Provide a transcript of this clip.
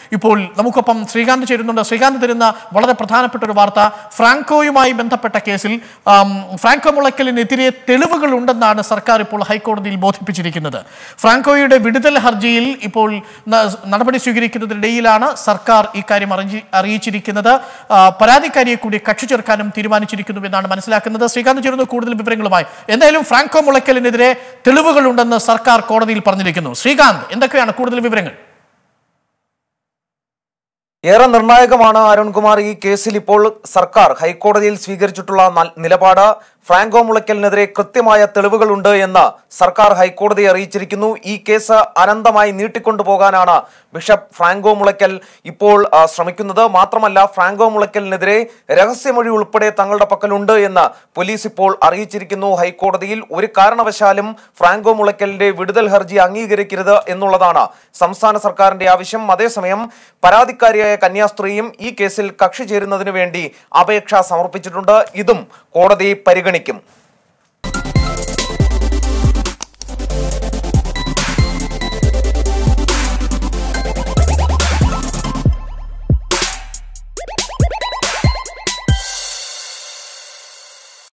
ഇപ്പോൾ നമുക്കൊപ്പം ശ്രീകാന്ത് ചേരുന്നുണ്ട് ശ്രീകാന്ത് തരുന്ന വളരെ പ്രധാനപ്പെട്ട ഒരു വാർത്ത ഫ്രാങ്കോയുമായി ബന്ധപ്പെട്ട കേസിൽ ആം, ഫ്രാങ്കോ മുളയ്ക്കലിനെതിരെ തെളിവുകൾ ഉണ്ടെന്നാണ് സർക്കാർ ഇപ്പോൾ ഹൈക്കോടതിയിൽ ബോധിപ്പിച്ചിരിക്കുന്നത് ഫ്രാങ്കോയുടെ വിടുതൽ ഹർജിയിൽ ഇപ്പോൾ ന- നടപടി സ്വീകരിക്കുന്നതിനിടയിലാണ് സർക്കാർ ഇക്കാര്യം അറിഞ്ഞി അറിയിച്ചിരിക്കുന്നത് ആ, പരാതിക്കാരിയെ കൂടി കക്ഷി ചേർക്കാനും തീരുമാനിച്ചിരിക്കുന്നു എന്നാണ് മനസ്സിലാക്കുന്നത് ശ്രീകാന്ത് ചേരുന്നു കൂടുതൽ വിവരങ്ങളുമായി എന്തായാലും ഫ്രാങ്കോ മുളയ്ക്കലിനെതിരെ തെളിവുകളുണ്ടെന്ന് സർക്കാർ കോടതിയിൽ പറഞ്ഞിരിക്കുന്നു ശ്രീകാന്ത് എന്തൊക്കെയാണ് കൂടുതൽ വിവരങ്ങൾ ഏറെ നിർണായകമാണ് അരുൺകുമാർ ഈ കേസിൽ ഇപ്പോൾ സർക്കാർ ഹൈക്കോടതിയിൽ സ്വീകരിച്ചിട്ടുള്ള നൽ- നിലപാട് ഫ്രാങ്കോ മുളയ്ക്കലിനെതിരെ കൃത്യമായ തെളിവുകളുണ്ട് എന്ന് സർക്കാർ ഹൈക്കോടതിയെ അറിയിച്ചിരിക്കുന്നു ഈ കേസ് അനന്തമായി നീട്ടിക്കൊണ്ടുപോകാനാണ് ബിഷപ്പ് ഫ്രാങ്കോ മുളയ്ക്കൽ ഇപ്പോൾ ആ, ശ്രമിക്കുന്നത് മാത്രമല്ല ഫ്രാങ്കോ മുളയ്ക്കലിനെതിരെ രഹസ്യമൊഴി ഉൾപ്പെടെ തങ്ങളുടെ പക്കലുണ്ട് എന്ന് പോലീസ് ഇപ്പോൾ അറിയിച്ചിരിക്കുന്നു ഹൈക്കോടതിയിൽ ഒരു കാരണവശാലും ഫ്രാങ്കോ മുളയ്ക്കലിന്റെ വിടുതൽ ഹർജി അംഗീകരിക്കരുത് എന്നുള്ളതാണ് സംസ്ഥാന സർക്കാരിന്റെ ആവശ്യം അതേസമയം പരാതിക്കാരിയായ കന്യാസ്ത്രീയും ഈ കേസിൽ കക്ഷി ചേരുന്നതിന് വേണ്ടി അപേക്ഷ സമർപ്പിച്ചിട്ടുണ്ട് ഇതും കോടതി പരിഗണിക്കും